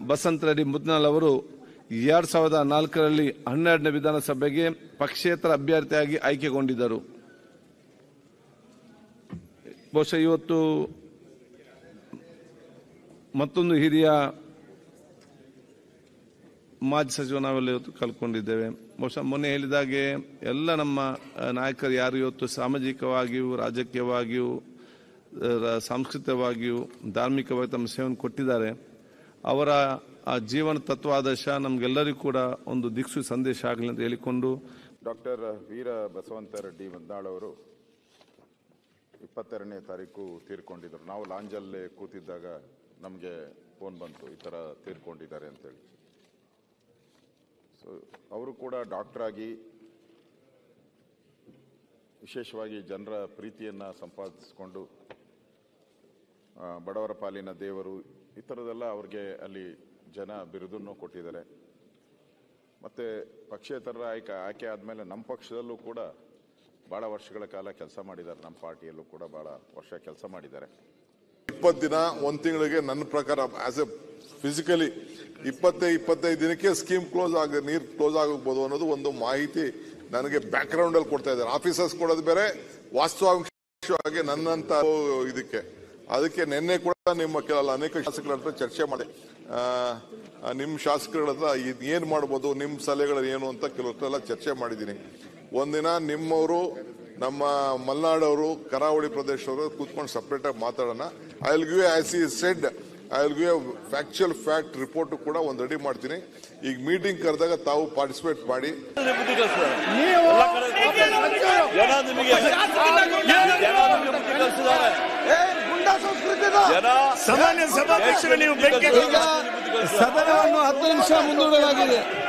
ಬಸಂತ್ ರೆಡ್ಡಿ ಮುದ್ನಾಳ್ ಅವರು ಎರಡ್ ಸಾವಿರದ ನಾಲ್ಕರಲ್ಲಿ ಹನ್ನೆರಡನೇ ವಿಧಾನಸಭೆಗೆ ಪಕ್ಷೇತರ ಅಭ್ಯರ್ಥಿಯಾಗಿ ಆಯ್ಕೆಗೊಂಡಿದ್ದರು ಬಹುಶಃ ಇವತ್ತು ಮತ್ತೊಂದು ಹಿರಿಯ ಮಾಜಿ ಸಚಿವ ನಾವೆಲ್ಲ ಇವತ್ತು ಕಲ್ಕೊಂಡಿದ್ದೇವೆ ಬಹುಶಃ ಮೊನ್ನೆ ಹೇಳಿದಾಗೆ ಎಲ್ಲ ನಮ್ಮ ಆ, ನಾಯಕರು ಯಾರು ಇವತ್ತು ಸಾಮಾಜಿಕವಾಗಿಯೂ ರಾಜಕೀಯವಾಗಿಯೂ ಆ, ರ- ಸಾಂಸ್ಕೃತಿಕವಾಗಿಯೂ ಧಾರ್ಮಿಕವಾಗಿ ತಮ್ಮ ಸೇವೆಯನ್ನು ಕೊಟ್ಟಿದ್ದಾರೆ ಅವರ ಆ ಜೀವನ ತತ್ವ ಆದರ್ಶ ನಮಗೆಲ್ಲರಿಗೂ ಕೂಡ ಒಂದು ದಿಕ್ಸು ಸಂದೇಶ ಆಗಲಿ ಅಂತ ಹೇಳಿಕೊಂಡು ಡಾಕ್ಟರ್ ವೀರ ಬಸವಂತ ರೆಡ್ಡಿ ಮದ್ನಾಳ್ ಅವರು ಇಪ್ಪತ್ತೆರಡನೇ ತಾರೀಕು ತೀರ್ಕೊಂಡಿದ್ರು ನಾವು ಲಾಂಜಲ್ಲೇ ಕೂತಿದ್ದಾಗ ನಮಗೆ ಫೋನ್ ಬಂತು ಈ ಥರ ತೀರ್ಕೊಂಡಿದ್ದಾರೆ ಅಂತೇಳಿ ಸೊ ಅವರು ಕೂಡ ಡಾಕ್ಟರ್ ಆಗಿ ವಿಶೇಷವಾಗಿ ಜನರ ಪ್ರೀತಿಯನ್ನು ಸಂಪಾದಿಸಿಕೊಂಡು ಆ, ಬಡವರ ಪಾಲಿನ ದೇವರು ಈ ಥರದ್ದೆಲ್ಲ ಅವ್ರಿಗೆ ಅಲ್ಲಿ ಜನ ಬಿರುದನ್ನು ಕೊಟ್ಟಿದ್ದಾರೆ ಮತ್ತು ಪಕ್ಷೇತರ ಆಯ್ಕೆ ಆಯ್ಕೆ ಆದಮೇಲೆ ನಮ್ಮ ಪಕ್ಷದಲ್ಲೂ ಕೂಡ ಭಾಳ ವರ್ಷಗಳ ಕಾಲ ಕೆಲಸ ಮಾಡಿದ್ದಾರೆ ನಮ್ಮ ಪಾರ್ಟಿಯಲ್ಲೂ ಕೂಡ ಭಾಳ ವರ್ಷ ಕೆಲಸ ಮಾಡಿದ್ದಾರೆ ಇಪ್ಪತ್ತು ದಿನ ಒಂದ್ ತಿಂಗಳಿಗೆ ನನ್ನ ಪ್ರಕಾರ ಆಸ್ ಎ ಫಿಸಿಕಲಿ ಇಪ್ಪತ್ತೈ ಇಪ್ಪತ್ತೈದು ದಿನಕ್ಕೆ ಸ್ಕೀಮ್ ಕ್ಲೋಸ್ ಆಗ ನೀರು ಕ್ಲೋಸ್ ಆಗಬಹುದು ಅನ್ನೋದು ಒಂದು ಮಾಹಿತಿ ನನಗೆ ಬ್ಯಾಕ್ ಗ್ರೌಂಡ್ ಅಲ್ಲಿ ಕೊಡ್ತಾ ಇದ್ದಾರೆ ಆಫೀಸರ್ಸ್ ಕೊಡೋದು ಬೇರೆ ವಾಸ್ತವಾಂಶವಾಗಿ ನನ್ನಂತ ಇದಕ್ಕೆ ಅದಕ್ಕೆ ನಿನ್ನೆ ಕೂಡ ನಿಮ್ಮ ಕೆಲ ಅನೇಕ ಶಾಸಕರ ಹತ್ರ ಚರ್ಚೆ ಮಾಡಿ ಆ, ಆ, ನಿಮ್ಮ ಶಾಸಕರ ಹತ್ರ ಇದ್ ಏನ್ ಮಾಡ್ಬೋದು ನಿಮ್ಮ ಸಲಹೆಗಳು ಏನು ಅಂತ ಕೆಲವರೆಲ್ಲ ಚರ್ಚೆ ಮಾಡಿದ್ದೀನಿ ಒಂದಿನ ನಿಮ್ಮವರು ನಮ್ಮ ಮಲ್ನಾಡವರು ಕರಾವಳಿ ಪ್ರದೇಶದವರು ಕೂತ್ಕೊಂಡು ಸಪ್ರೇಟ್ ಆಗಿ ಮಾತಾಡೋಣ I will give as I said I will give factual fact report ಕೂಡ ಒಂದು ರೆಡಿ ಮಾಡ್ತೀನಿ ಈಗ ಮೀಟಿಂಗ್ ಕರೆದಾಗ ತಾವು ಪಾರ್ಟಿಸಿಪೇಟ್ ಮಾಡಿ ಜನ ನಿಮಗೆ ಜನ ನಿಮಗೆ ಬುದ್ಧಿ ಕಲಿಸಿದ್ದಾರೆ ಜನ ಸಾಮಾನ್ಯ ಸಭಾಧ್ಯಕ್ಷರು ನೀವು ಬೆಂಕಿ ಸದನವನ್ನು ಹತ್ತು ನಿಮಿಷ ಮುಂದೂಡಲಾಗಿದೆ